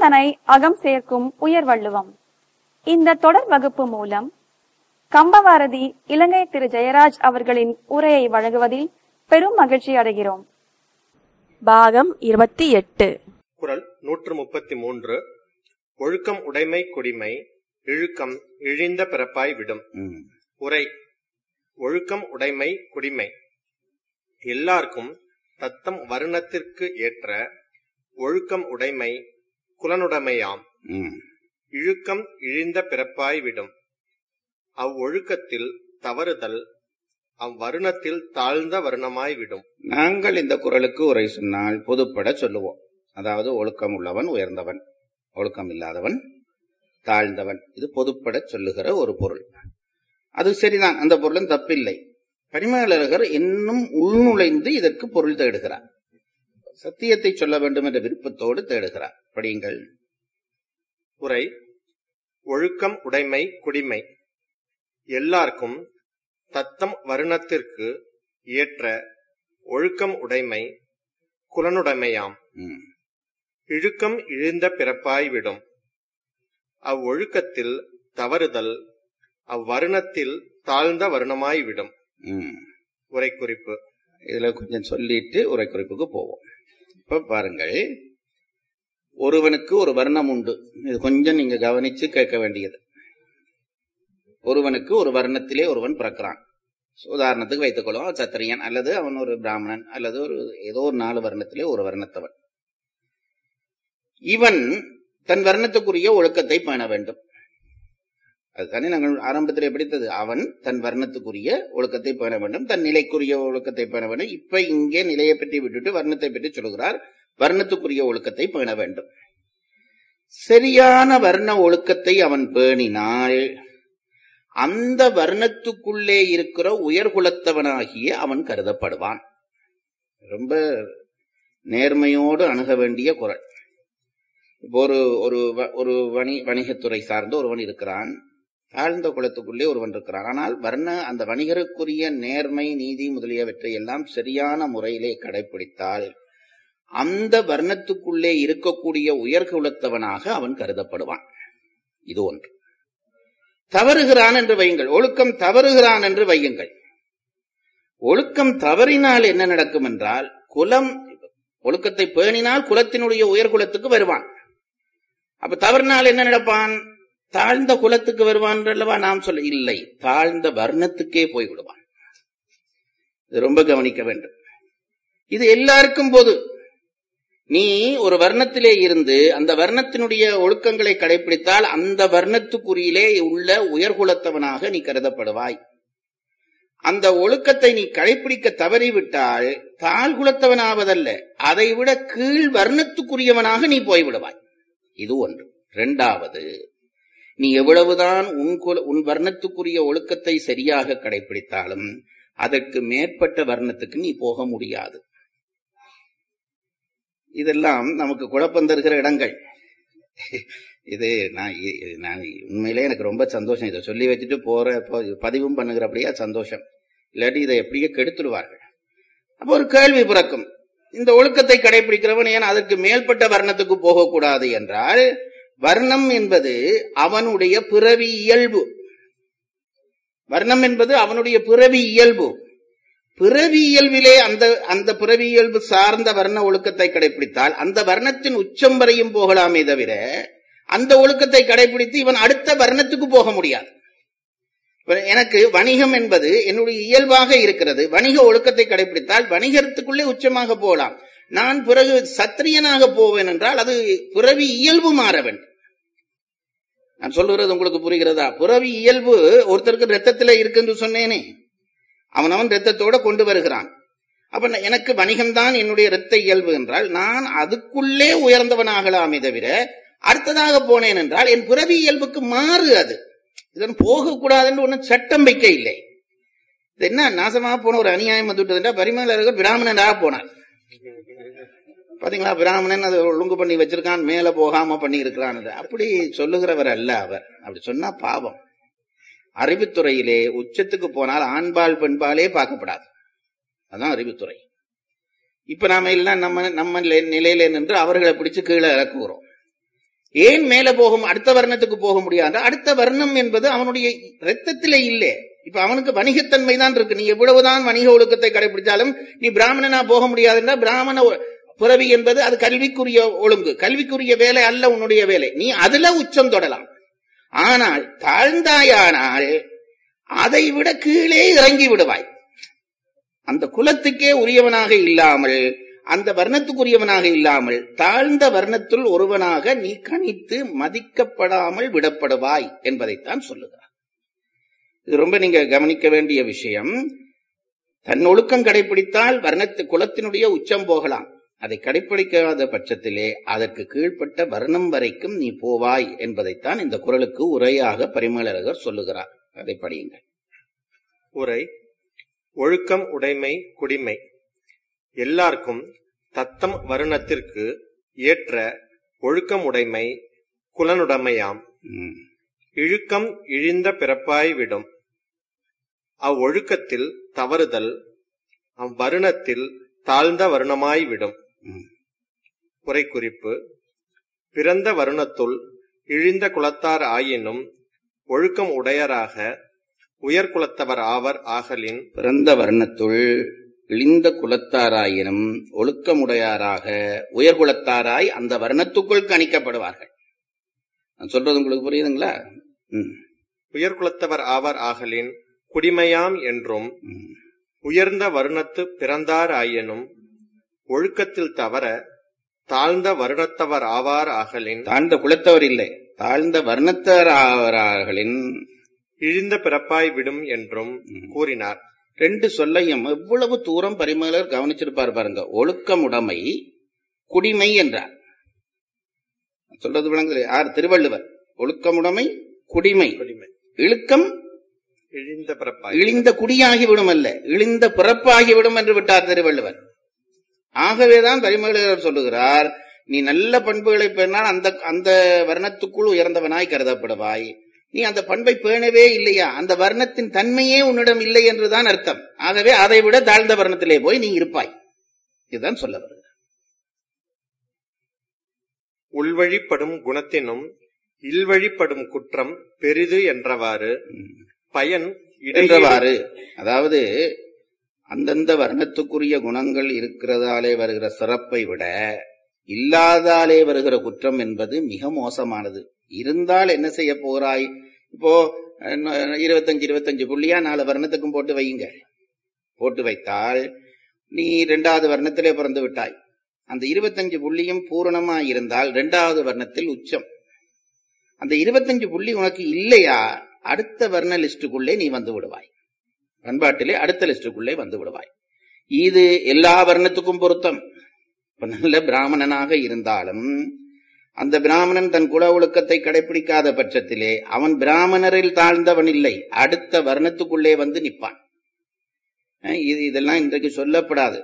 உகந்தனை அகம் சேர்க்கும் உயர் வள்ளுவம் இந்த தொடர் வகுப்பு மூலம் கம்பவாரதி இலங்கை திரு ஜெயராஜ் அவர்களின் உரையை வழங்குவதில் பெரும் மகிழ்ச்சி அடைகிறோம் பாகம் இருபத்தி எட்டு குரல் நூற்று முப்பத்தி மூன்று ஒழுக்கம் உடைமை குடிமை இழுக்கம் இழிந்த பிறப்பாய் விடும் ம். உரை ஒழுக்கம் உடைமை குடிமை எல்லாருக்கும் தத்தம் வருணத்திற்கு ஏற்ற ஒழுக்கம் உடைமை குலனுடைமையாம் ம். இழுக்கம் இழிந்த பிறப்பாய் விடும் அவ்வொழுக்கத்தில் தவறுதல் அவ்வருணத்தில் தாழ்ந்த வருணமாய் விடும் நாங்கள் இந்த குரலுக்கு உரை சொன்னால் பொதுப்பட சொல்லுவோம் அதாவது ஒழுக்கம் உள்ளவன் உயர்ந்தவன் ஒழுக்கம் இல்லாதவன் தாழ்ந்தவன் இது பொதுப்பட சொல்லுகிற ஒரு பொருள் அது சரிதான் அந்த பொருளும் தப்பில்லை பரிமேலழகர் இன்னும் உள்நுழைந்து இதற்கு பொருள் தேடுகிறார் சத்தியத்தை சொல்ல வேண்டும் என்ற விருப்பத்தோடு தேடுகிறார் படியுங்கள் உரை ஒழுக்கம் உடைமை குடிமை எல்லாருக்கும் தத்தம் வருணத்திற்கு ஏற்ற ஒழுக்கம் உடைமை குலனுடைமையாம் ம். இழுக்கம் இழிந்த பிறப்பாய் விடும் அவ்வொழுக்கத்தில் தவறுதல் அவ்வருணத்தில் தாழ்ந்த வருணமாய் விடும் ம். உரை குறிப்பு இதுல கொஞ்சம் சொல்லிட்டு உரை குறிப்புக்கு போவோம் இப்ப பாருங்கள் ஒருவனுக்கு ஒரு வர்ணம் உண்டு இது கொஞ்சம் நீங்க கவனிச்சு கேட்க வேண்டியது ஒருவனுக்கு ஒரு வர்ணத்திலே ஒருவன் பிறக்கிறான் உதாரணத்துக்கு வைத்துக்கொள்வோம் சத்திரியன் அல்லது அவன் ஒரு பிராமணன் அல்லது ஒரு ஏதோ ஒரு நாலு வர்ணத்திலே ஒரு வர்ணத்தவன் இவன் தன் வர்ணத்துக்குரிய ஒழுக்கத்தை பேண வேண்டும் அதுதானே நாங்கள் ஆரம்பத்திலே படித்தது அவன் தன் வர்ணத்துக்குரிய ஒழுக்கத்தை பேண வேண்டும் தன் நிலைக்குரிய ஒழுக்கத்தை பேண வேண்டும் இப்ப இங்கே நிலையை பற்றி விட்டுட்டு வர்ணத்தை பற்றி சொல்கிறார் வர்ணத்துக்குரிய ஒழுக்கத்தை பேண வேண்டும் சரியான வர்ண ஒழுக்கத்தை அவன் பேணினால் அந்த வர்ணத்துக்குள்ளே இருக்கிற உயர்குலத்தவனாகிய அவன் கருதப்படுவான் ரொம்ப நேர்மையோடு அணுக வேண்டிய குரல் இப்போ ஒரு ஒரு வ- ஒரு வணி வணிகத்துறை சார்ந்த ஒருவன் இருக்கிறான் தாழ்ந்த குலத்துக்குள்ளே ஒருவன் இருக்கிறான் ஆனால் வர்ண அந்த வணிகருக்குரிய நேர்மை நீதி முதலியவற்றை எல்லாம் சரியான முறையிலே கடைபிடித்தால் அந்த வர்ணத்துக்குள்ளே இருக்கக்கூடிய உயர்குலத்தவனாக அவன் கருதப்படுவான் இது ஒன்று தவறுகிறான் என்று வையுங்கள் ஒழுக்கம் தவறுகிறான் என்று வையுங்கள் ஒழுக்கம் தவறினால் என்ன நடக்கும் என்றால் குலம் ஒழுக்கத்தை பேணினால் குலத்தினுடைய உயர்குலத்துக்கு வருவான் அப்ப தவறினால் என்ன நடப்பான் தாழ்ந்த குலத்துக்கு வருவான் அல்லவா நாம் சொல்ல இல்லை தாழ்ந்த வர்ணத்துக்கே போய் விடுவான் இது ரொம்ப கவனிக்க வேண்டும் இது எல்லாருக்கும் பொது நீ ஒரு வர்ணத்திலே இருந்து அந்த வர்ணத்தினுடைய ஒழுக்கங்களை கடைபிடித்தால் அந்த வர்ணத்துக்குரியிலே உள்ள உயர்குலத்தவனாக நீ கருதப்படுவாய் அந்த ஒழுக்கத்தை நீ கடைபிடிக்க தவறிவிட்டால் தாழ்குலத்தவனாவதல்ல அதைவிட கீழ் வர்ணத்துக்குரியவனாக நீ போய்விடுவாய் இது ஒன்று இரண்டாவது நீ எவ்வளவுதான் உன் குல உன் வர்ணத்துக்குரிய ஒழுக்கத்தை சரியாக கடைபிடித்தாலும் அதற்கு மேற்பட்ட வர்ணத்துக்கு நீ போக முடியாது இதெல்லாம் நமக்கு குழப்பம் தருகிற இடங்கள் இது நான் இ- இது நான் உண்மையிலே எனக்கு ரொம்ப சந்தோஷம் இதை சொல்லி வச்சுட்டு போற ப- பதிவும் பண்ணுகிறபடியா சந்தோஷம் இல்லாட்டி இதை எப்படியே கெடுத்துடுவார்கள் அப்போ ஒரு கேள்வி பிறக்கும் இந்த ஒழுக்கத்தை கடைபிடிக்கிறவன் ஏன் அதற்கு மேல்பட்ட வர்ணத்துக்கு போகக்கூடாது என்றால் வர்ணம் என்பது அவனுடைய பிறவி இயல்பு வர்ணம் என்பது அவனுடைய பிறவி இயல்பு பிறவி இயல்பிலே அந்த அந்த பிறவி இயல்பு சார்ந்த வர்ண ஒழுக்கத்தை கடைபிடித்தால் அந்த வர்ணத்தின் உச்சம் வரையும் போகலாமே தவிர அந்த ஒழுக்கத்தை கடைபிடித்து இவன் அடுத்த வர்ணத்துக்கு போக முடியாது இப்ப எனக்கு வணிகம் என்பது என்னுடைய இயல்பாக இருக்கிறது வணிக ஒழுக்கத்தை கடைபிடித்தால் வணிகத்துக்குள்ளே உச்சமாக போகலாம் நான் பிறகு சத்திரியனாக போவேன் என்றால் அது பிறவி இயல்பு மாற வேண்டும் நான் சொல்லுகிறது உங்களுக்கு புரிகிறதா பிறவி இயல்பு ஒருத்தருக்கு ரத்தத்துல இருக்குன்னு சொன்னேனே அவனவன் ரத்தத்தோட கொண்டு வருகிறான் அப்ப நான் எனக்கு வணிகம்தான் என்னுடைய இரத்த இயல்பு என்றால் நான் அதுக்குள்ளே உயர்ந்தவனாகலாமே தவிர அடுத்ததாக போனேன் என்றால் என் பிறவி இயல்புக்கு மாறு அது இதன் போகக்கூடாதுன்னு ஒன்றும் சட்டம் வைக்க இல்லை இது என்ன நாசமாக போன ஒரு அநியாயம் வந்துட்டதுன்றா பரிமேலழகர் பிராமணனாக போனார் பாத்தீங்களா பிராமணன் அதை ஒழுங்கு பண்ணி வச்சிருக்கான் மேல போகாம பண்ணி இருக்கிறான் அப்படி சொல்லுகிறவர் அல்ல அவர் அப்படி சொன்னா பாவம் அறிவுத்துறையிலே உச்சத்துக்கு போனால் ஆண்பால் பெண்பாலே பார்க்கப்படாது அதான் அறிவுத்துறை இப்ப நாம எல்லாம் நம்ம நம்ம நிலை- நிலையில நின்று அவர்களை பிடிச்சு கீழே இறக்குகிறோம் ஏன் மேல போகும் அடுத்த வர்ணத்துக்கு போக முடியாது அடுத்த வர்ணம் என்பது அவனுடைய ரத்தத்திலே இல்லை இப்ப அவனுக்கு வணிகத்தன்மை தான் இருக்கு நீ எவ்வளவுதான் வணிக ஒழுக்கத்தை கடைபிடிச்சாலும் நீ பிராமணனா போக முடியாதுன்னா பிராமண ஒ- புறவி என்பது அது கல்விக்குரிய ஒழுங்கு கல்விக்குரிய வேலை அல்ல உன்னுடைய வேலை நீ அதுல உச்சம் தொடலாம் ஆனால் தாழ்ந்தாயானால் அதை விட கீழே இறங்கி விடுவாய் அந்த குலத்துக்கே உரியவனாக இல்லாமல் அந்த வர்ணத்துக்குரியவனாக இல்லாமல் தாழ்ந்த வர்ணத்துள் ஒருவனாக நீ கணித்து மதிக்கப்படாமல் விடப்படுவாய் என்பதைத்தான் சொல்லுகிறார் இது ரொம்ப நீங்க கவனிக்க வேண்டிய விஷயம் தன் ஒழுக்கம் கடைபிடித்தால் வர்ணத்து குலத்தினுடைய உச்சம் போகலாம் அதை கடைபிடிக்காத பட்சத்திலே அதற்கு கீழ்ப்பட்ட வர்ணம் வரைக்கும் நீ போவாய் என்பதைத்தான் இந்த குரலுக்கு உரையாக பரிமளகர் சொல்லுகிறார் அதை படியுங்கள் உரை ஒழுக்கம் உடைமை குடிமை எல்லாருக்கும் தத்தம் வருணத்திற்கு ஏற்ற ஒழுக்கம் உடைமை குலனுடைமையாம் ம். இழுக்கம் இழிந்த பிறப்பாய் விடும் அவ்வொழுக்கத்தில் தவறுதல் அவ்வருணத்தில் தாழ்ந்த வருணமாய் விடும் ம். உரைக்குறிப்பு பிறந்த வருணத்துள் இழிந்த குலத்தார் ஆயினும் ஒழுக்கம் உடையராக உயர்குலத்தவர் ஆவர் ஆகலின் பிறந்த வர்ணத்துள் இழிந்த குலத்தாராயினும் ஒழுக்கமுடையாராக உயர்குலத்தாராய் அந்த வர்ணத்துக்குள் கணிக்கப்படுவார்கள் நான் சொல்றது உங்களுக்கு புரியுதுங்களா ம், உயர்குலத்தவர் ஆவர் ஆகலின் குடிமையாம் என்றும் ம். உயர்ந்த வருணத்து பிறந்தார் ஆயினும் ஒழுக்கத்தில் தவற தாழ்ந்த வருணத்தவர் ஆவார் ஆகலின் தாழ்ந்த குலத்தவர் இல்லை தாழ்ந்த வர்ணத்தாராகளின் இழிந்த பிறப்பாய் விடும் என்றும் கூறினார் ரெண்டு சொல்லையும் எவ்வளவு தூரம் பரிமளர் கவனிச்சிருப்பார் பாருங்க ஒழுக்கமுடைமை குடிமை என்றார் சொல்றது விளங்குது யார் திருவள்ளுவர் ஒழுக்கமுடைமை குடிமை குடிமை இழுக்கம் இழிந்த பிறப்பாய் இழிந்த குடியாகிவிடும் அல்ல இழிந்த பிறப்பாகிவிடும் என்று விட்டார் திருவள்ளுவர் ஆகவேதான் பரிமளர் சொல்லுகிறார் நீ நல்ல பண்புகளை பேணால் அந்த அந்த வர்ணத்துக்குள் உயர்ந்தவனாய் கருதப்படுவாய் நீ அந்த பண்பை பேணவே இல்லையா அந்த வர்ணத்தின் தன்மையே உன்னிடம் இல்லை என்றுதான் அர்த்தம் ஆகவே அதை விட தாழ்ந்த வர்ணத்திலே போய் நீ இருப்பாய் இதுதான் சொல்ல வருகிறது உள்வழிப்படும் குணத்தினும் இல்வழிப்படும் குற்றம் பெரிது என்றவாறு பயன் இடையீடு- என்றவாறு அதாவது அந்தந்த வர்ணத்துக்குரிய குணங்கள் இருக்கிறதாலே வருகிற சிறப்பை விட இல்லாதாலே வருகிற குற்றம் என்பது மிக மோசமானது இருந்தால் என்ன செய்ய போகிறாய் இப்போ அஹ், இருபத்தஞ்சு இருபத்தஞ்சு புள்ளியா நாலு வர்ணத்துக்கும் போட்டு வையுங்க போட்டு வைத்தால் நீ இரண்டாவது வர்ணத்திலே பிறந்து விட்டாய் அந்த இருபத்தஞ்சு புள்ளியும் பூரணமா இருந்தால் இரண்டாவது வர்ணத்தில் உச்சம் அந்த இருபத்தஞ்சு புள்ளி உனக்கு இல்லையா அடுத்த வர்ண லிஸ்டுக்குள்ளே நீ வந்து விடுவாய் பண்பாட்டிலே அடுத்த லிஸ்டுக்குள்ளே வந்து விடுவாய் இது எல்லா வர்ணத்துக்கும் பொருத்தம் இப்ப நல்ல பிராமணனாக இருந்தாலும் அந்த பிராமணன் தன் குல ஒழுக்கத்தை கடைபிடிக்காத பட்சத்திலே அவன் பிராமணரில் தாழ்ந்தவன் இல்லை அடுத்த வர்ணத்துக்குள்ளே வந்து நிற்பான் அஹ் இது இதெல்லாம் இன்றைக்கு சொல்லப்படாது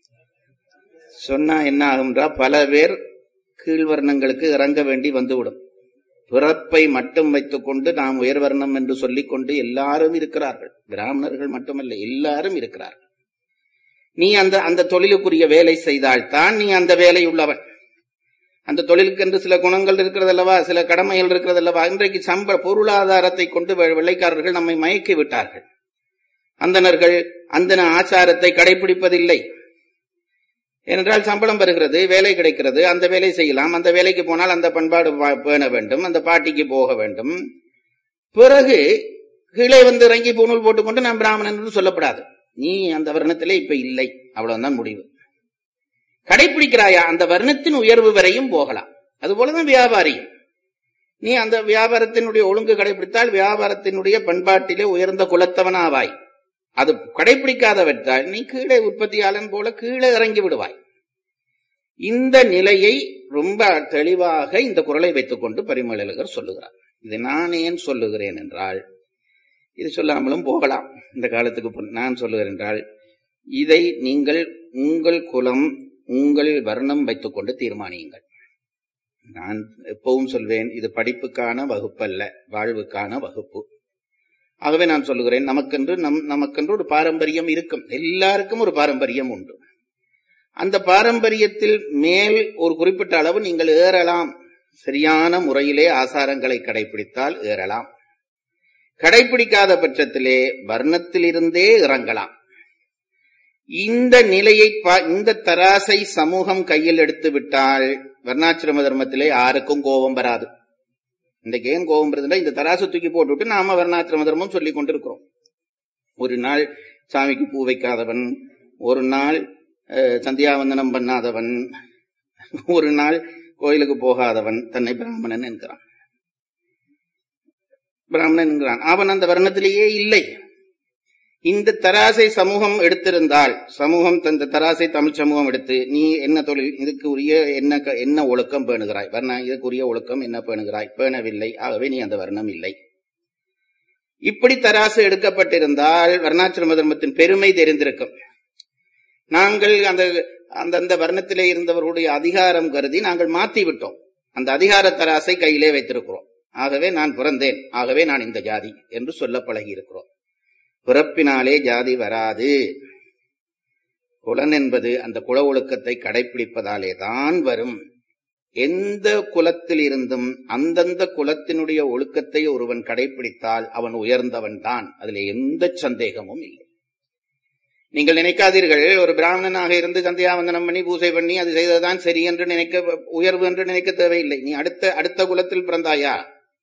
சொன்னா என்ன ஆகும்ன்றா பல பேர் கீழ்வர்ணங்களுக்கு இறங்க வேண்டி வந்துவிடும் பிறப்பை மட்டும் வைத்துக்கொண்டு நாம் உயர்வர்ணம் என்று சொல்லிக் கொண்டு எல்லாரும் இருக்கிறார்கள் பிராமணர்கள் மட்டுமல்ல எல்லாரும் இருக்கிறார்கள் நீ அந்த அந்த தொழிலுக்குரிய வேலை செய்தால்தான் நீ அந்த வேலை உள்ளவன் அந்த தொழிலுக்கென்று சில குணங்கள் இருக்கிறதல்லவா சில கடமைகள் இருக்கிறதல்லவா இன்றைக்கு சம்ப பொருளாதாரத்தை கொண்டு வெ- வெள்ளைக்காரர்கள் நம்மை மயக்கி விட்டார்கள் அந்தணர்கள் அந்தன ஆச்சாரத்தை கடைபிடிப்பதில்லை ஏனென்றால் சம்பளம் வருகிறது வேலை கிடைக்கிறது அந்த வேலை செய்யலாம் அந்த வேலைக்கு போனால் அந்த பண்பாடு பா- பேண வேண்டும் அந்த பாட்டிக்கு போக வேண்டும் பிறகு கீழே வந்து இறங்கி பூணூல் போட்டுக்கொண்டு நான் பிராமணன் என்று சொல்லப்படாது நீ அந்த வர்ணத்திலே இப்ப இல்லை அவ்வளவுதான் முடிவு கடைபிடிக்கிறாயா அந்த வர்ணத்தின் உயர்வு வரையும் போகலாம் அதுபோலதான் வியாபாரியும் நீ அந்த வியாபாரத்தினுடைய ஒழுங்கு கடைபிடித்தால் வியாபாரத்தினுடைய பண்பாட்டிலே உயர்ந்த குலத்தவனாவாய் அது கடைபிடிக்காதவற்றால் நீ கீழே உற்பத்தியாளன் போல கீழே இறங்கி விடுவாய் இந்த நிலையை ரொம்ப தெளிவாக இந்த குரலை வைத்துக்கொண்டு பரிமளகர் சொல்லுகிறார் இதை நான் ஏன் சொல்லுகிறேன் என்றால் இது சொல்லாமலும் போகலாம் இந்த காலத்துக்கு பின் நான் சொல்லுகிறேன் என்றால் இதை நீங்கள் உங்கள் குலம் உங்கள் வர்ணம் வைத்துக்கொண்டு தீர்மானியுங்கள் நான் எப்பவும் சொல்வேன் இது படிப்புக்கான வகுப்பல்ல வாழ்வுக்கான வகுப்பு ஆகவே நான் சொல்லுகிறேன் நமக்கென்று நம் நமக்கென்று ஒரு பாரம்பரியம் இருக்கும் எல்லாருக்கும் ஒரு பாரம்பரியம் உண்டு அந்த பாரம்பரியத்தில் மேல் ஒரு குறிப்பிட்ட அளவு நீங்கள் ஏறலாம் சரியான முறையிலே ஆசாரங்களை கடைபிடித்தால் ஏறலாம் கடைபிடிக்காத பட்சத்திலே வர்ணத்திலிருந்தே இறங்கலாம் இந்த நிலையை பா- இந்த தராசை சமூகம் கையில் எடுத்து விட்டால் வர்ணாசிரம தர்மத்திலே யாருக்கும் கோபம் வராது இன்றைக்கு ஏன் கோபம் வருதுன்னா இந்த தராசை தூக்கி போட்டுவிட்டு நாம வர்ணாசிரம தர்மம் சொல்லிக் கொண்டிருக்கிறோம் ஒரு நாள் சாமிக்கு பூ வைக்காதவன் ஒரு நாள் அஹ், சந்தியாவந்தனம் பண்ணாதவன் ஒரு நாள் கோயிலுக்கு போகாதவன் தன்னை பிராமணன் என்கிறான் பிராமணன் என்கிறான் அவன் அந்த வர்ணத்திலேயே இல்லை இந்த தராசை சமூகம் எடுத்திருந்தால் சமூகம் தந்த தராசை தமிழ் சமூகம் எடுத்து நீ என்ன தொழில் இதுக்கு உரிய என்ன க- என்ன ஒழுக்கம் பேணுகிறாய் வர்ண இதுக்குரிய ஒழுக்கம் என்ன பேணுகிறாய் பேணவில்லை ஆகவே நீ அந்த வர்ணம் இல்லை இப்படி தராசு எடுக்கப்பட்டிருந்தால் வர்ணாசிரம தர்மத்தின் பெருமை தெரிந்திருக்கும் நாங்கள் அந்த அந்தந்த வர்ணத்திலே இருந்தவர்களுடைய அதிகாரம் கருதி நாங்கள் மாத்தி விட்டோம் அந்த அதிகார தராசை கையிலே வைத்திருக்கிறோம் ஆகவே நான் பிறந்தேன் ஆகவே நான் இந்த ஜாதி என்று சொல்ல பழகி இருக்கிறோம் பிறப்பினாலே ஜாதி வராது குலன் என்பது அந்த குல ஒழுக்கத்தை கடைபிடிப்பதாலே தான் வரும் எந்த குலத்தில் இருந்தும் அந்தந்த குலத்தினுடைய ஒழுக்கத்தை ஒருவன் கடைபிடித்தால் அவன் உயர்ந்தவன் தான் அதுல எந்த சந்தேகமும் இல்லை நீங்கள் நினைக்காதீர்கள் ஒரு பிராமணனாக இருந்து சந்தியாவந்தனம் பண்ணி பூசை பண்ணி அது செய்ததுதான் சரி என்று நினைக்க உயர்வு என்று நினைக்க தேவையில்லை நீ அடுத்த அடுத்த குலத்தில் பிறந்தாயா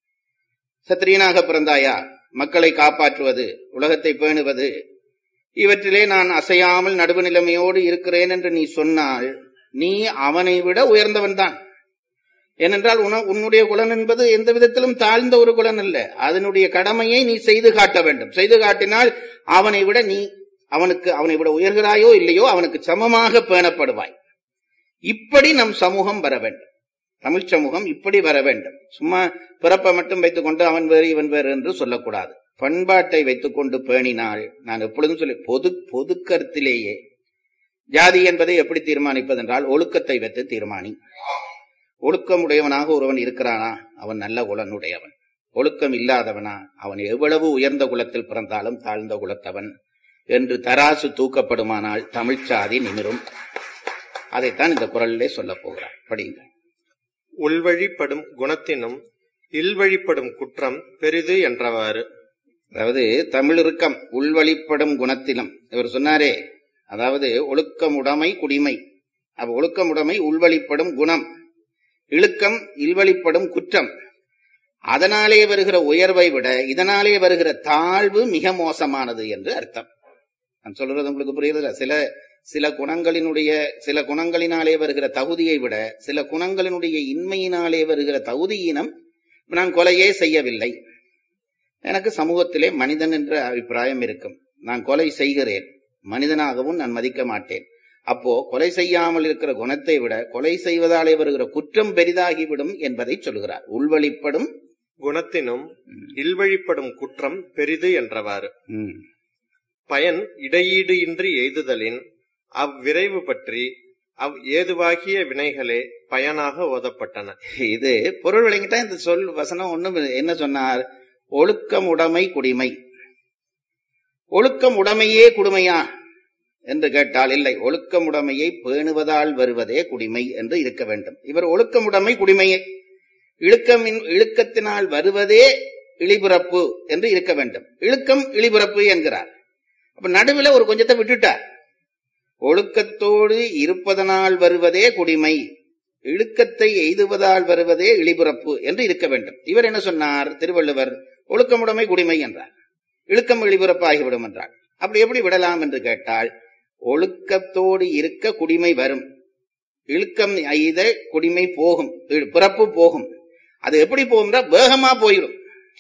சத்திரியனாக பிறந்தாயா மக்களை காப்பாற்றுவது உலகத்தை பேணுவது இவற்றிலே நான் அசையாமல் நடுவு நிலைமையோடு இருக்கிறேன் என்று நீ சொன்னால் நீ அவனை விட உயர்ந்தவன் தான் ஏனென்றால் உன- உன்னுடைய குலன் என்பது எந்த விதத்திலும் தாழ்ந்த ஒரு குலன் அல்ல அதனுடைய கடமையை நீ செய்து காட்ட வேண்டும் செய்து காட்டினால் அவனை விட நீ அவனுக்கு அவனை விட உயர்கிறாயோ இல்லையோ அவனுக்கு சமமாக பேணப்படுவாய் இப்படி நம் சமூகம் வர வேண்டும் தமிழ் சமூகம் இப்படி வர வேண்டும் சும்மா பிறப்பை மட்டும் வைத்துக்கொண்டு அவன் வேறு இவன் வேறு என்று சொல்லக்கூடாது பண்பாட்டை வைத்துக்கொண்டு பேணினால் நான் எப்பொழுதும் சொல்லி பொது பொது கருத்திலேயே ஜாதி என்பதை எப்படி தீர்மானிப்பதென்றால் ஒழுக்கத்தை வைத்து தீர்மானி ஒழுக்கம் உடையவனாக ஒருவன் இருக்கிறானா அவன் நல்ல குலனுடையவன் ஒழுக்கம் இல்லாதவனா அவன் எவ்வளவு உயர்ந்த குலத்தில் பிறந்தாலும் தாழ்ந்த குலத்தவன் என்று தராசு தூக்கப்படுமானால் தமிழ் சாதி நிமிரும் அதைத்தான் இந்த குரலிலே சொல்லப் போகிறார் படிங்க உள்வழிப்படும் குணத்தினும் இல்வழிப்படும் குற்றம் பெரிது என்றவாறு அதாவது தமிழ் இறுக்கம் உள்வழிப்படும் குணத்திலும் இவர் சொன்னாரே அதாவது ஒழுக்கமுடைமை குடிமை அப்ப ஒழுக்கமுடைமை உள்வழிப்படும் குணம் இழுக்கம் இல்வழிப்படும் குற்றம் அதனாலே வருகிற உயர்வை விட இதனாலே வருகிற தாழ்வு மிக மோசமானது என்று அர்த்தம் நான் சொல்றது உங்களுக்கு புரியுதுல சில சில குணங்களினுடைய சில குணங்களினாலே வருகிற தகுதியை விட சில குணங்களினுடைய இன்மையினாலே வருகிற தகுதியினம் நான் கொலையே செய்யவில்லை எனக்கு சமூகத்திலே மனிதன் என்ற அபிப்பிராயம் இருக்கும் நான் கொலை செய்கிறேன் மனிதனாகவும் நான் மதிக்க மாட்டேன் அப்போ கொலை செய்யாமல் இருக்கிற குணத்தை விட கொலை செய்வதாலே வருகிற குற்றம் பெரிதாகிவிடும் என்பதை சொல்கிறார் உள்வழிப்படும் குணத்தினும் இல்வழிப்படும் குற்றம் பெரிது என்றவாறு ம், பயன் இடையீடு இன்றி எய்துதலின் அவ்விரைவு பற்றி அவ் ஏதுவாகிய வினைகளே பயனாக ஓதப்பட்டன இது பொருள் விளங்கிட்டா இந்த சொல் வசனம் ஒண்ணும் என்ன சொன்னார் ஒழுக்கம் உடைமை குடிமை ஒழுக்கம் உடைமையே குடுமையா என்று கேட்டால் இல்லை ஒழுக்கம் உடைமையை பேணுவதால் வருவதே குடிமை என்று இருக்க வேண்டும் இவர் ஒழுக்கமுடைமை குடிமையை இழுக்கமின் இழுக்கத்தினால் வருவதே இழிபிறப்பு என்று இருக்க வேண்டும் இழுக்கம் இழிபிறப்பு என்கிறார் அப்ப நடுவில் ஒரு கொஞ்சத்தை விட்டுட்டார் ஒழுக்கத்தோடு இருப்பதனால் வருவதே குடிமை இழுக்கத்தை எய்துவதால் வருவதே இழிபிறப்பு என்று இருக்க வேண்டும் இவர் என்ன சொன்னார் திருவள்ளுவர் ஒழுக்கமுடைமை குடிமை என்றார் இழுக்கம் இழிபிறப்பாகிவிடும் என்றார் அப்படி எப்படி விடலாம் என்று கேட்டால் ஒழுக்கத்தோடு இருக்க குடிமை வரும் இழுக்கம் எய்த குடிமை போகும் இ- பிறப்பு போகும் அது எப்படி போகும்னா வேகமா போயிடும்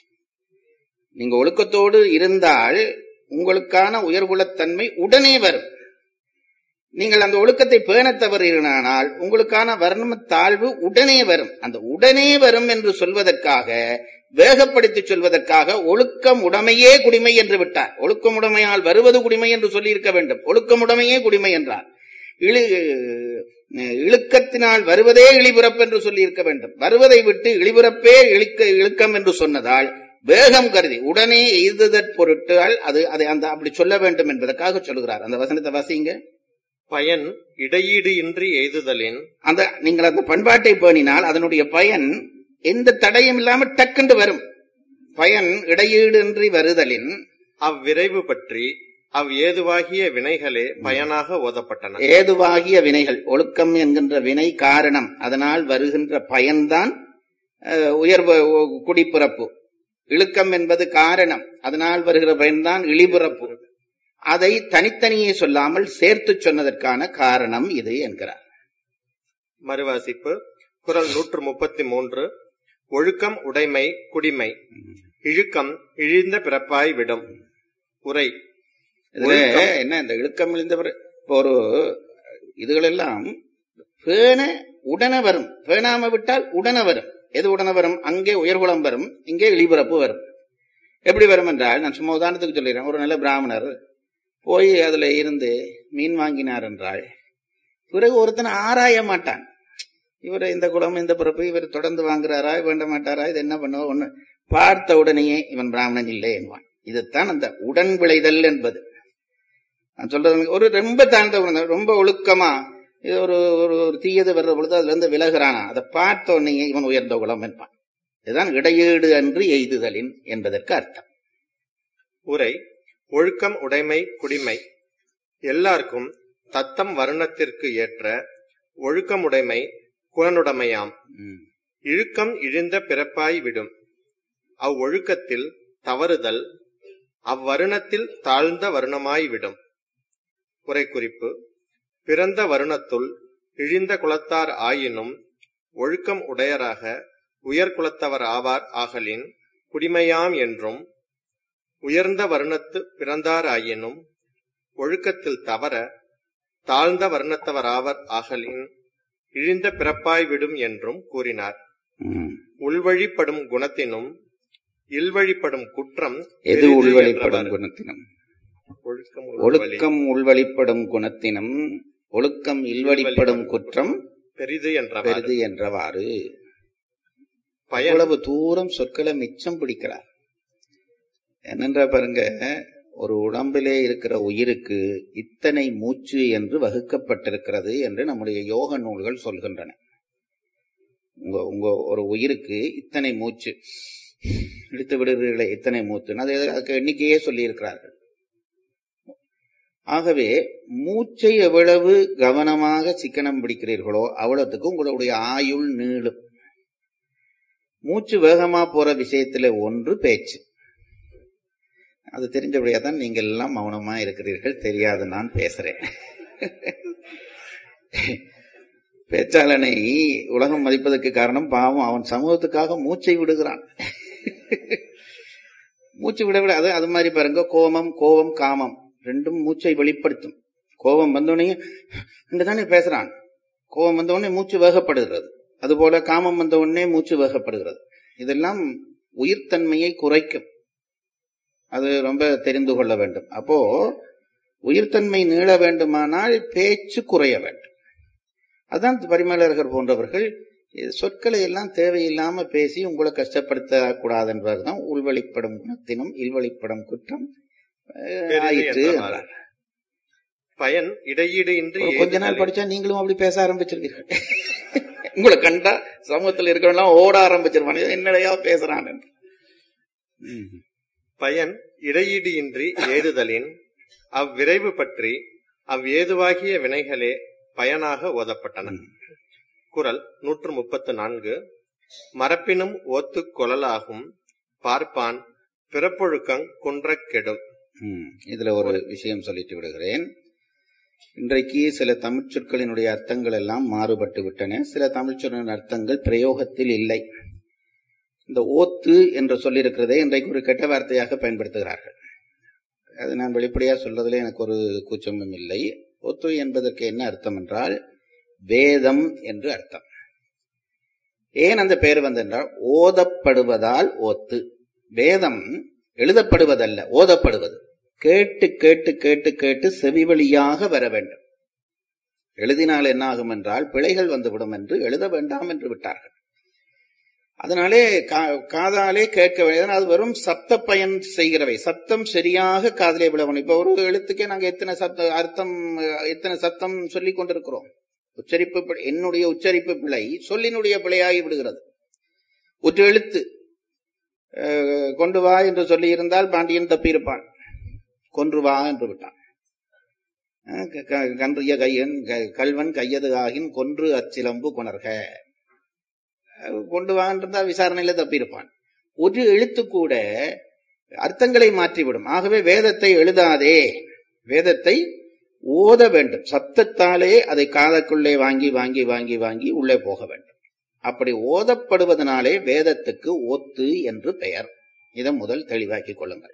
நீங்க ஒழுக்கத்தோடு இருந்தால் உங்களுக்கான உயர்குலத்தன்மை உடனே வரும் நீங்கள் அந்த ஒழுக்கத்தை பேணத் தவறினால் உங்களுக்கான வர்ணம தாழ்வு உடனே வரும் அந்த உடனே வரும் என்று சொல்வதற்காக வேகப்படுத்தி சொல்வதற்காக ஒழுக்கம் உடைமையே குடிமை என்று விட்டார் ஒழுக்கம் உடைமையால் வருவது குடிமை என்று சொல்லி இருக்க வேண்டும் ஒழுக்கம் உடைமையே குடிமை என்றார் இழு இழுக்கத்தினால் வருவதே இழிபிறப்பு என்று சொல்லி இருக்க வேண்டும் வருவதை விட்டு இழிபிறப்பே இழுக்க இழுக்கம் என்று சொன்னதால் வேகம் கருதி உடனே எய்துதற் பொருட்டால் அது அதை அந்த அப்படி சொல்ல வேண்டும் என்பதற்காக சொல்லுகிறார் அந்த வசனத்தை வாசிங்க பயன் இடையீடு இன்றி எய்துதலின் அந்த நீங்கள் அந்த பண்பாட்டை பேணினால் அதனுடைய பயன் எந்த தடையும் இல்லாம டக்குண்டு வரும் பயன் இடையீடின்றி வருதலின் அவ்விரைவு பற்றி அவ் ஏதுவாகிய வினைகளே பயனாக ஓதப்பட்டன ஏதுவாகிய வினைகள் ஒழுக்கம் என்கின்ற வினை காரணம் அதனால் வருகின்ற பயன்தான் அஹ், உயர்வு குடிப்பிறப்பு இழுக்கம் என்பது காரணம் அதனால் வருகிற பயன்தான் இழிபிறப்பு அதை தனித்தனியே சொல்லாமல் சேர்த்து சொன்னதற்கான காரணம் இது என்கிறார் மறுவாசிப்பு குரல் நூற்று முப்பத்தி மூன்று ஒழுக்கம் உடைமை குடிமை இழுக்கம் இழிந்த பிறப்பாய் விடும் உரை இதுல என்ன இந்த இழுக்கம் இழிந்தவர் இப்போ ஒரு இதுகளெல்லாம் பேண உடனே வரும் பேணாம விட்டால் உடனே வரும் எது உடனே வரும் அங்கே உயர்குளம் வரும் இங்கே இழிபிறப்பு வரும் எப்படி வரும் என்றால் நான் சும்மா உதாரணத்துக்கு சொல்லிடுறேன் ஒரு நல்ல பிராமணர் போய் அதுல இருந்து மீன் வாங்கினார் என்றால் பிறகு ஒருத்தனை ஆராய மாட்டான் இவர் இந்த குளம் இந்த பிறப்பு இவர் தொடர்ந்து வாங்குறாரா வேண்ட மாட்டாரா இது என்ன பண்ணுவா ஒண்ணு பார்த்த உடனேயே இவன் பிராமணன் இல்லை என்பான் இதுதான் அந்த உடன் விளைதல் என்பது நான் சொல்றது ஒரு ரொம்ப தாழ்ந்த குணம், ரொம்ப ஒழுக்கமா இது ஒரு ஒரு ஒரு தீயது வர்ற பொழுது அதுல இருந்து விலகுறானா அதை பார்த்த உடனே இவன் உயர்ந்த குலம் என்பான் இதுதான் இடையீடு அன்று எய்துதலின் என்பதற்கு அர்த்தம் உரை ஒழுக்கம் உடைமை குடிமை எல்லாருக்கும் தத்தம் வருணத்திற்கு ஏற்ற ஒழுக்கமுடைமை குலனுடைமையாம் ம். இழுக்கம் இழிந்த பிறப்பாய் விடும் அவ்வொழுக்கத்தில் தவறுதல் அவ்வருணத்தில் தாழ்ந்த வருணமாய் விடும் உரை குறிப்பு பிறந்த வருணத்துள் இழிந்த குலத்தார் ஆயினும் ஒழுக்கம் உடையராக உயர் குலத்தவர் ஆவார் ஆகலின் குடிமையாம் என்றும் உயர்ந்த வருணத்து பிறந்தார் ஆயினும் ஒழுக்கத்தில் தவற தாழ்ந்த வர்ணத்தவராவர் ஆகலின் இழிந்த பிறப்பாய் விடும் என்றும் கூறினார் ம். உள்வழிப்படும் குணத்தினும் இல்வழிப்படும் குற்றம் எது பெரிது உள்வழிப்படும் என்றவர். குணத்தினம் ஒழுக்கம் உள்வழி. ஒழுக்கம் உள்வழிப்படும் குணத்தினம் ஒழுக்கம் இல்வழிப்படும் குற்றம் பெரிது என்றவர் பெரிது என்றவாறு பயன் எவ்வளவு தூரம் சொற்களை மிச்சம் பிடிக்கிறார் என்னென்ற பாருங்க ஒரு உடம்பிலே இருக்கிற உயிருக்கு இத்தனை மூச்சு என்று வகுக்கப்பட்டிருக்கிறது என்று நம்முடைய யோக நூல்கள் சொல்கின்றன உங்க உங்க ஒரு உயிருக்கு இத்தனை மூச்சு இழுத்து விடுகிறீர்களே இத்தனை மூச்சு அது அதுக்கு எண்ணிக்கையே சொல்லி இருக்கிறார்கள் ஆகவே மூச்சை எவ்வளவு கவனமாக சிக்கனம் பிடிக்கிறீர்களோ அவ்வளவுக்கு உங்களுடைய ஆயுள் நீளும் மூச்சு வேகமா போற விஷயத்துல ஒன்று பேச்சு அது தெரிஞ்சபடியா தான் நீங்க எல்லாம் மௌனமா இருக்கிறீர்கள் தெரியாது நான் பேசுறேன் பேச்சாளனை உலகம் மதிப்பதற்கு காரணம் பாவம் அவன் சமூகத்துக்காக மூச்சை விடுகிறான் மூச்சு விட விட அது அது மாதிரி பாருங்க கோபம் கோபம் காமம் ரெண்டும் மூச்சை வெளிப்படுத்தும் கோபம் வந்தோடனே தானே பேசுறான் கோபம் வந்தவுடனே மூச்சு வேகப்படுகிறது அதுபோல காமம் வந்த உடனே மூச்சு வேகப்படுகிறது இதெல்லாம் உயிர்த்தன்மையை குறைக்கும் அது ரொம்ப தெரிந்து கொள்ள வேண்டும் அப்போ உயிர்த்தன்மை நீள வேண்டுமானால் பேச்சு குறைய வேண்டும் அதான் பரிமேலழகர் போன்றவர்கள் இது சொற்களை எல்லாம் தேவையில்லாம பேசி உங்களை கஷ்டப்படுத்த கூடாது என்பதுதான் உள்வழிப்படும் குணத்தினும் இல்வழிப்படும் குற்றம் அஹ், பெரிது ஆயிற்று என்றவாறு. என்றார் பயன் இடையீடு இன்றி ஒரு கொஞ்ச நாள் ஏதுதலின். படிச்சா நீங்களும் அப்படி பேச ஆரம்பிச்சிருவீர்கள் உங்களை கண்டா சமூகத்தில் இருக்கிறவங்க ஓட ஆரம்பிச்சிருவாங்க என்னடையா பேசுறான் என்று. ம். பயன் இடையீடு இன்றி ஏதுதலின் அவ்விரைவு பற்றி அவ்வேதுவாகிய வினைகளே பயனாக ஓதப்பட்டன குரல் நூற்று முப்பத்து நான்கு மரப்பினும் ஓத்துக் கொழலாகும் பார்ப்பான் பிறப்பொழுக்கங் குன்றக் கெடும் ம். இதுல ஒரு விஷயம் சொல்லிட்டு விடுகிறேன் இன்றைக்கு சில தமிழ் சொற்களினுடைய அர்த்தங்கள் எல்லாம் மாறுபட்டு விட்டன சில தமிழ் சொற்களின் அர்த்தங்கள் பிரயோகத்தில் இல்லை இந்த ஓத்து என்று சொல்லியிருக்கிறதே இன்றைக்கு ஒரு கெட்ட வார்த்தையாக பயன்படுத்துகிறார்கள் அது நான் வெளிப்படையா சொல்றதுல எனக்கு ஒரு கூச்சமும் இல்லை ஒத்து என்பதற்கு என்ன அர்த்தம் என்றால் வேதம் என்று அர்த்தம் ஏன் அந்த பெயர் வந்தென்றால் ஓதப்படுவதால் ஓத்து வேதம் எழுதப்படுவதல்ல ஓதப்படுவது கேட்டு கேட்டு கேட்டு கேட்டு செவி வழியாக வர வேண்டும் எழுதினால் என்ன ஆகும் என்றால் பிழைகள் வந்துவிடும் என்று எழுத வேண்டாம் என்று விட்டார்கள் அதனாலே கா- காதாலே கேட்க வேண்டியது அது வெறும் சப்த பயன் செய்கிறவை சப்தம் சரியாக காதலே விழவணும் இப்ப ஒரு எழுத்துக்கே நாங்க எத்தனை சப்த அர்த்தம் அஹ், எத்தனை சப்தம் சொல்லிக் கொண்டிருக்கிறோம் உச்சரிப்பு பிழை- என்னுடைய உச்சரிப்பு பிழை சொல்லினுடைய பிழையாகி விடுகிறது ஒரு எழுத்து அஹ், கொண்டு வா என்று சொல்லி இருந்தால் பாண்டியன் தப்பியிருப்பான் கொன்று வா என்று விட்டான் அஹ், க- க- கன்றிய கையன் க- கல்வன் கையது ஆகின் கொன்று அச்சிலம்பு கொணர்க அஹ், கொண்டு வா என்றால் விசாரணையில தப்பியிருப்பான் ஒரு எழுத்து கூட அர்த்தங்களை மாற்றிவிடும் ஆகவே வேதத்தை எழுதாதே வேதத்தை ஓத வேண்டும் சத்தத்தாலே அதை காதக்குள்ளே வாங்கி வாங்கி வாங்கி வாங்கி உள்ளே போக வேண்டும் அப்படி ஓதப்படுவதனாலே வேதத்துக்கு ஒத்து என்று பெயர் இதை முதல் தெளிவாக்கிக் கொள்ளுங்கள்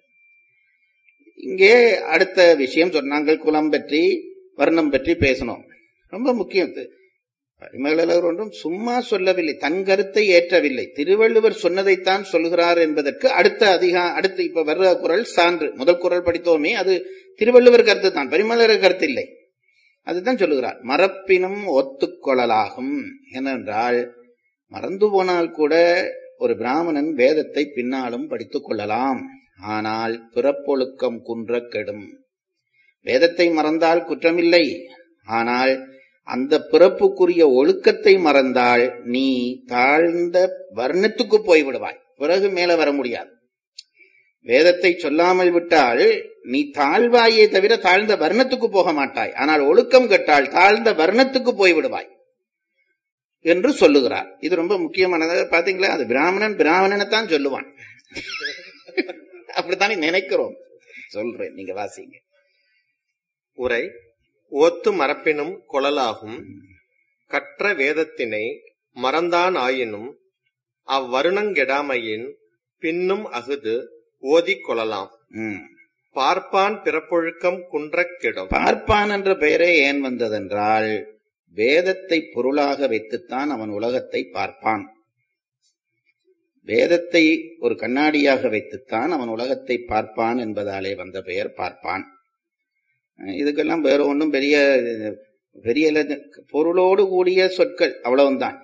இங்கே அடுத்த விஷயம் சொன்னாங்கள் குலம் பற்றி வர்ணம் பற்றி பேசணும் ரொம்ப முக்கியம் இது. பரிமளர் ஒன்றும் சும்மா சொல்லவில்லை தன் கருத்தை ஏற்றவில்லை திருவள்ளுவர் சொன்னதைத்தான் சொல்கிறார் என்பதற்கு அடுத்த அதிகா அடுத்து இப்ப வர்ற குரல் சான்று முதல் குரல் படித்தோமே அது திருவள்ளுவர் கருத்து தான் பரிமளர் கருத்து இல்லை அதுதான் சொல்லுகிறார் மரப்பினும் ஒத்துக்கொள்ளலாகும் ஏனென்றால் மறந்து போனால் கூட ஒரு பிராமணன் வேதத்தை பின்னாலும் படித்துக் கொள்ளலாம் ஆனால் பிறப்பொழுக்கம் குன்ற கெடும் வேதத்தை மறந்தால் குற்றமில்லை ஆனால் அந்த பிறப்புக்குரிய ஒழுக்கத்தை மறந்தால் நீ தாழ்ந்த வர்ணத்துக்கு போய்விடுவாய் பிறகு மேல வர முடியாது வேதத்தை சொல்லாமல் விட்டால் நீ தாழ்வாயே தவிர தாழ்ந்த வர்ணத்துக்கு போக மாட்டாய் ஆனால் ஒழுக்கம் கெட்டால் தாழ்ந்த வர்ணத்துக்கு போய்விடுவாய் என்று சொல்லுகிறார் இது ரொம்ப முக்கியமானது பாத்தீங்களா அது பிராமணன் பிராமணனைத்தான் சொல்லுவான் அப்படித்தானே நினைக்கிறோம் சொல்றேன் நீங்க வாசிங்க உரை ஓத்து மரப்பினும் கொளலாகும் கற்ற வேதத்தினை மறந்தான் ஆயினும் அவ்வருணங்கெடாமையின் பின்னும் அகுது ஓதிக் கொள்ளலாம் ம். பார்ப்பான் பிறப்பொழுக்கம் குன்றக் கெடும் பார்ப்பான் என்ற பெயரே ஏன் வந்ததென்றால் வேதத்தை பொருளாக வைத்துத்தான் அவன் உலகத்தை பார்ப்பான் வேதத்தை ஒரு கண்ணாடியாக வைத்துத்தான் அவன் உலகத்தை பார்ப்பான் என்பதாலே வந்த பெயர் பார்ப்பான் அஹ் இதுக்கெல்லாம் வேற ஒன்றும் பெரிய பெரிய இல்ல- பொருளோடு கூடிய சொற்கள் அவ்வளவுதான்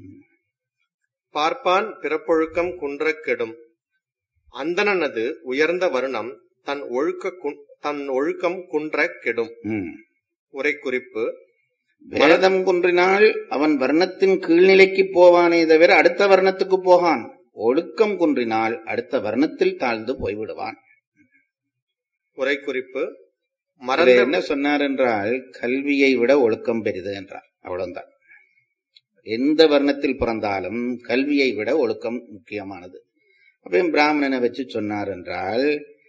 பார்ப்பான் பிறப்பொழுக்கம் குன்றக் கெடும் அந்தணனது உயர்ந்த வருணம் தன் ஒழுக்க குன்- தன் ஒழுக்கம் குன்றக் கெடும் ம். உரை குறிப்பு வேதம் குன்றினால் அவன் வர்ணத்தின் கீழ்நிலைக்கு போவானே தவிர அடுத்த வர்ணத்துக்கு போகான் ஒழுக்கம் குன்றினால் அடுத்த வர்ணத்தில் தாழ்ந்து போய்விடுவான் உரை குறிப்பு அவர் மறந்த என்ன சொன்னார் என்றால் கல்வியை விட ஒழுக்கம் பெரிது என்றார் அவ்வளவுதான் எந்த வர்ணத்தில் பிறந்தாலும் கல்வியை விட ஒழுக்கம் முக்கியமானது அப்பயும் பிராமணனை வச்சு சொன்னார் என்றால்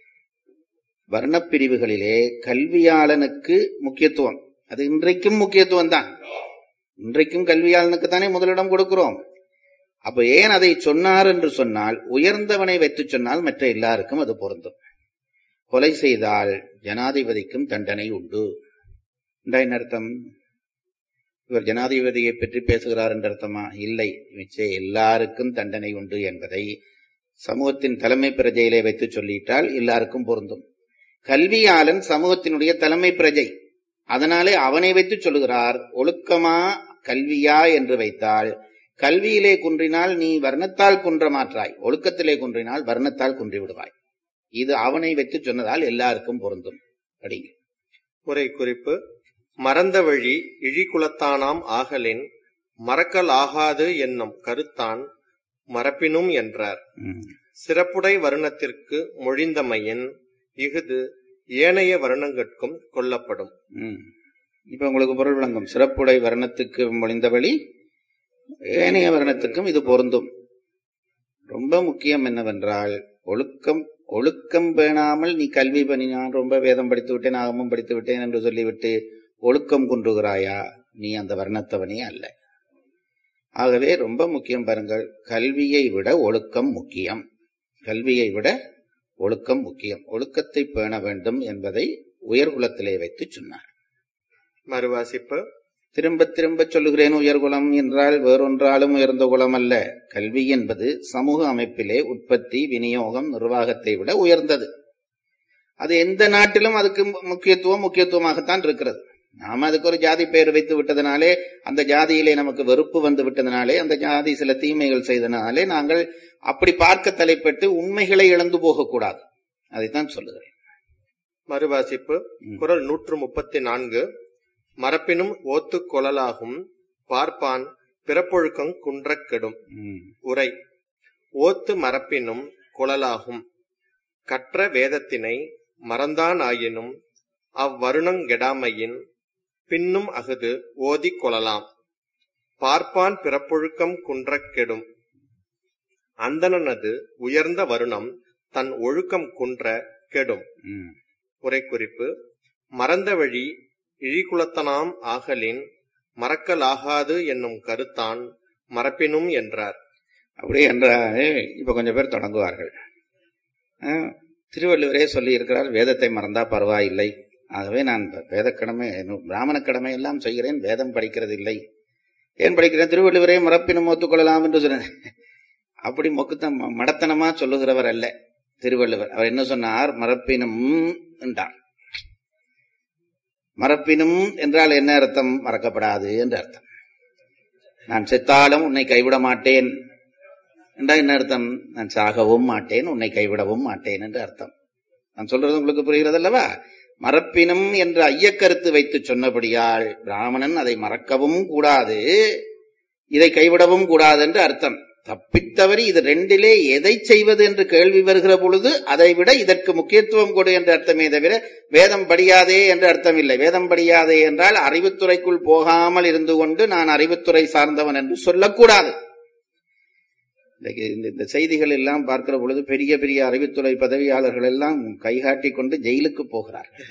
வர்ணப் பிரிவுகளிலே கல்வியாளனுக்கு முக்கியத்துவம் அது இன்றைக்கும் முக்கியத்துவம் தான் இன்றைக்கும் கல்வியாளனுக்கு தானே முதலிடம் கொடுக்கிறோம் அப்ப ஏன் அதை சொன்னார் என்று சொன்னால் உயர்ந்தவனை வைத்து சொன்னால் மற்ற எல்லாருக்கும் அது பொருந்தும் கொலை செய்தால் ஜனாதிபதிக்கும் தண்டனை உண்டு என்றா என்ன அர்த்தம் இவர் ஜனாதிபதியை பற்றி பேசுகிறார் என்ற அர்த்தமா இல்லை நிச்சயம் எல்லாருக்கும் தண்டனை உண்டு என்பதை சமூகத்தின் தலைமை பிரஜையிலே வைத்து சொல்லிட்டால் எல்லாருக்கும் பொருந்தும் கல்வியாளன் சமூகத்தினுடைய தலைமை பிரஜை அதனாலே அவனை வைத்து சொல்லுகிறார் ஒழுக்கமா கல்வியா என்று வைத்தால் கல்வியிலே குன்றினால் நீ வர்ணத்தால் குன்ற மாற்றாய் ஒழுக்கத்திலே குன்றினால் வர்ணத்தால் குன்றி விடுவாய் இது அவனை வைத்து சொன்னதால் எல்லாருக்கும் பொருந்தும் படிங்க உரை குறிப்பு மறந்த வழி இழிகுலத்தானாம் ஆகலின் மறக்கல் ஆகாது என்னும் கருத்தான் மரப்பினும் என்றார் ம். சிறப்புடை வருணத்திற்கு மொழிந்தமையின் இஃது ஏனைய வருணங்கட்கும் கொல்லப்படும் ம். இப்ப உங்களுக்கு பொருள் விளங்கும் சிறப்புடை வர்ணத்துக்கு மொழிந்த வழி ஏனைய வர்ணத்துக்கும் இது பொருந்தும் ரொம்ப முக்கியம் என்னவென்றால் ஒழுக்கம் ஒழுக்கம் பேணாமல் நீ கல்வி பண்ணி நான் ரொம்ப வேதம் படித்து விட்டேன் ஆகமும் படித்து விட்டேன் என்று சொல்லிவிட்டு ஒழுக்கம் குன்றுகிறாயா நீ அந்த வர்ணத்தவனே அல்ல ஆகவே ரொம்ப முக்கியம் பாருங்கள் கல்வியை விட ஒழுக்கம் முக்கியம் கல்வியை விட ஒழுக்கம் முக்கியம் ஒழுக்கத்தை பேண வேண்டும் என்பதை உயர்குலத்திலே வைத்து சொன்னார் மறுவாசிப்பு திரும்ப திரும்ப சொல்லுகிறேன் உயர்குலம் என்றால் வேறொன்றாலும் உயர்ந்த குலம் அல்ல கல்வி என்பது சமூக அமைப்பிலே உற்பத்தி விநியோகம் நிர்வாகத்தை விட உயர்ந்தது அது எந்த நாட்டிலும் அதுக்கு மு- முக்கியத்துவம் முக்கியத்துவமாகத்தான் இருக்கிறது நாம அதுக்கு ஒரு ஜாதி பெயர் வைத்து விட்டதனாலே அந்த ஜாதியிலே நமக்கு வெறுப்பு வந்து விட்டதனாலே அந்த ஜாதி சில தீமைகள் செய்தனாலே நாங்கள் அப்படி பார்க்க தலைப்பட்டு உண்மைகளை இழந்து போகக்கூடாது அதைத்தான் சொல்லுகிறேன் மறுவாசிப்பு ம். குரல் நூற்று முப்பத்தி நான்கு மரப்பினும் ஓத்து கொழலாகும் பார்ப்பான் பிறப்பொழுக்கங் குன்றக் கெடும் ம். உரை ஓத்து மரப்பினும் குழலாகும் கற்ற வேதத்தினை மறந்தான் ஆயினும் அவ்வருணங்கெடாமையின் பின்னும் அஃது ஓதிக் கொள்ளலாம் பார்ப்பான் பிறப்பொழுக்கம் குன்றக் கெடும் அந்தணனது உயர்ந்த வருணம் தன் ஒழுக்கம் குன்ற கெடும் ம். உரைக்குறிப்பு மறந்த வழி இழிகுலத்தனாம் ஆகலின் மறக்கலாகாது என்னும் கருத்தான் மறப்பினும் என்றார் அப்படி என்றால் இப்ப கொஞ்சம் பேர் தொடங்குவார்கள் அஹ், திருவள்ளுவரே சொல்லி இருக்கிறார் வேதத்தை மறந்தா பரவாயில்லை ஆகவே நான் வேத கடமை பிராமண கடமை எல்லாம் செய்கிறேன் வேதம் படிக்கிறது இல்லை ஏன் படிக்கிறேன் திருவள்ளுவரே மறப்பினும் ஒத்துக்கொள்ளலாம் என்று சொன்னேன் அப்படி மொக்குத்தம் மடத்தனமா சொல்லுகிறவர் அல்ல திருவள்ளுவர் அவர் என்ன சொன்னார் மறப்பினும் என்றார் மறப்பினும் என்றால் என்ன அர்த்தம் மறக்கப்படாது என்று அர்த்தம் நான் செத்தாலும் உன்னை கைவிட மாட்டேன் என்றால் என்ன அர்த்தம் நான் சாகவும் மாட்டேன் உன்னை கைவிடவும் மாட்டேன் என்று அர்த்தம் நான் சொல்றது உங்களுக்கு புரிகிறது அல்லவா மறப்பினும் என்ற ஐயக்கருத்து வைத்து சொன்னபடியால் பிராமணன் அதை மறக்கவும் கூடாது இதை கைவிடவும் கூடாது என்று அர்த்தம் தப்பித்தவறி இது ரெண்டிலே எதை செய்வது என்று கேள்வி வருகிற பொழுது அதை விட இதற்கு முக்கியத்துவம் கொடு என்ற அர்த்தமே தவிர வேதம் படியாதே என்று அர்த்தம் இல்லை வேதம் படியாதே என்றால் அறிவுத்துறைக்குள் போகாமல் இருந்து கொண்டு நான் அறிவுத்துறை சார்ந்தவன் என்று சொல்லக்கூடாது இன்னைக்கு இந்த இந்த செய்திகள் எல்லாம் பார்க்கிற பொழுது பெரிய பெரிய அறிவுத்துறை பதவியாளர்கள் எல்லாம் கைகாட்டி கொண்டு ஜெயிலுக்கு போகிறார்கள்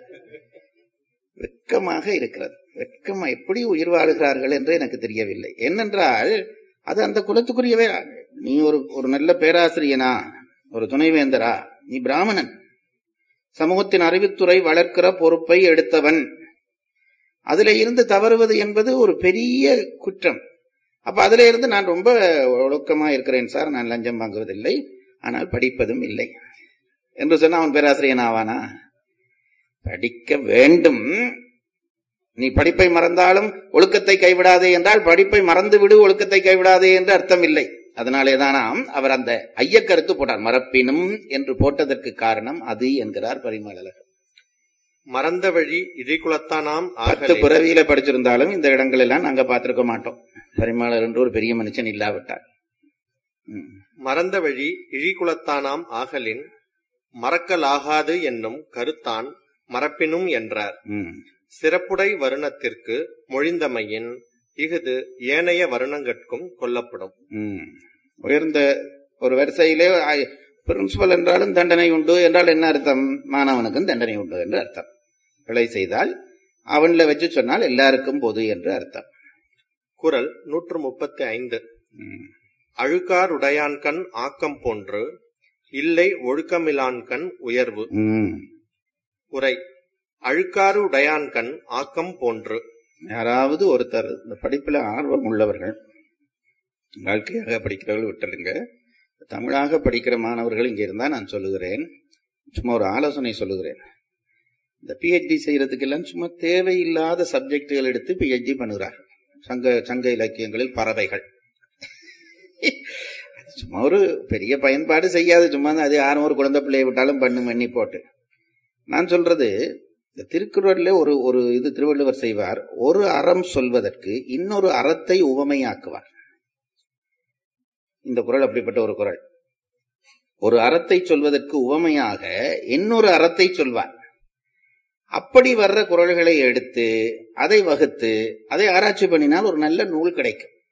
வெட்கமாக இருக்கிறது வெட்கமா எப்படி உயிர் வாழுகிறார்கள் என்று எனக்கு தெரியவில்லை என்னென்றால் அது அந்த குலத்துக்குரியவே நீ ஒரு ஒரு நல்ல பேராசிரியனா ஒரு துணைவேந்தரா நீ பிராமணன் சமூகத்தின் அறிவுத்துறை வளர்க்கிற பொறுப்பை எடுத்தவன் அதுல இருந்து தவறுவது என்பது ஒரு பெரிய குற்றம் அப்ப அதுல இருந்து நான் ரொம்ப ஒழுக்கமா இருக்கிறேன் சார் நான் லஞ்சம் வாங்குவதில்லை ஆனால் படிப்பதும் இல்லை என்று சொன்னா அவன் பேராசிரியன் ஆவானா படிக்க வேண்டும் நீ படிப்பை மறந்தாலும் ஒழுக்கத்தை கைவிடாதே என்றால் படிப்பை மறந்து விடு ஒழுக்கத்தை கைவிடாதே என்று அர்த்தம் இல்லை அதனாலேதானாம் அவர் அந்த ஐயக்கருத்து போட்டார் மறப்பினும் என்று போட்டதற்கு காரணம் அது என்கிறார் பரிமளர் மறந்த வழி இழிகுலத்தானாம் பத்து ஆகலின் பிறவியில படிச்சிருந்தாலும் இந்த இடங்கள் எல்லாம் நாங்க பார்த்திருக்க மாட்டோம் பரிமளர் என்று ஒரு பெரிய மனுஷன் இல்லாவிட்டார் ம். மறந்த வழி இழிகுலத்தானாம் ஆகலின் மறக்கலாகாது என்னும் கருத்தான் மறப்பினும் என்றார் ம். சிறப்புடை வருணத்திற்கு மொழிந்தமையின் இஃது ஏனைய வருணங்கட்கும் கொல்லப்படும் ம். உயர்ந்த ஒரு வரிசையிலே பிரின்சிபல் என்றாலும் தண்டனை உண்டு என்றால் என்ன அர்த்தம் மாணவனுக்கும் தண்டனை உண்டு என்று அர்த்தம் பிழை செய்தால் அவன்ல வச்சு சொன்னால் எல்லாருக்கும் பொது என்று அர்த்தம் குரல் நூற்று முப்பத்தி ஐந்து ம். அழுக்காருடையான்கண் ஆக்கம் போன்று இல்லை ஒழுக்கமிலான்கண் உயர்வு ம். உரை அழுக்காறு உடையான்கண் ஆக்கம் போன்று யாராவது ஒருத்தர் இந்த படிப்புல ஆர்வம் உள்ளவர்கள் வாழ்க்கையாக படிக்கிறவர்கள் விட்டுடுங்க தமிழாக படிக்கிற மாணவர்கள் இங்க இருந்தா நான் சொல்லுகிறேன் சும்மா ஒரு ஆலோசனை சொல்லுகிறேன் இந்த பிஹெச்டி செய்யறதுக்கெல்லாம் சும்மா தேவையில்லாத சப்ஜெக்டுகள் எடுத்து பிஹெச்டி பண்ணுகிறார் சங்க சங்க இலக்கியங்களில் பறவைகள் சும்மா ஒரு பெரிய பயன்பாடு செய்யாது சும்மா அது யாரும் ஒரு குழந்தை பிள்ளையை விட்டாலும் பண்ணு பண்ணி போட்டு நான் சொல்றது இந்த திருக்குறள்ல ஒரு ஒரு இது திருவள்ளுவர் செய்வார் ஒரு அறம் சொல்வதற்கு இன்னொரு அறத்தை உவமையாக்குவார் இந்த குறள் அப்படிப்பட்ட ஒரு குறள் ஒரு அறத்தை சொல்வதற்கு உவமையாக இன்னொரு அறத்தை சொல்வார் அப்படி வர்ற குறள்களை எடுத்து அதை வகுத்து அதை ஆராய்ச்சி பண்ணினால் ஒரு நல்ல நூல் கிடைக்கும்